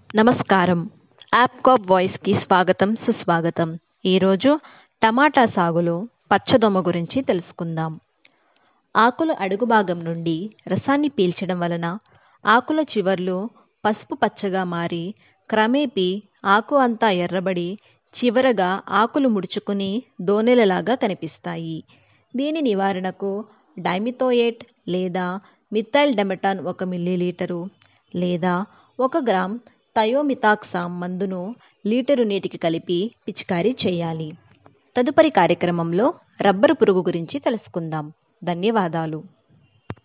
నమస్కారం యాప్కాప్ వాయిస్కి స్వాగతం సుస్వాగతం ఈరోజు టమాటా సాగులో పచ్చదొమ గురించి తెలుసుకుందాం ఆకుల అడుగు భాగం నుండి రసాన్ని పీల్చడం వలన ఆకుల చివర్లు పసుపు పచ్చగా మారి క్రమేపీ ఆకు అంతా ఎర్రబడి చివరగా ఆకులు ముడుచుకుని దోనెలలాగా కనిపిస్తాయి దీని నివారణకు డైమిథోయేట్ లేదా మిథైల్ డెమటాన్ ఒక మిల్లీలీటరు లేదా ఒక గ్రామ్ థయోమితాక్సామ్ మందును లీటరు నీటికి కలిపి పిచికారీ చేయాలి తదుపరి కార్యక్రమంలో రబ్బరు పురుగు గురించి తెలుసుకుందాం ధన్యవాదాలు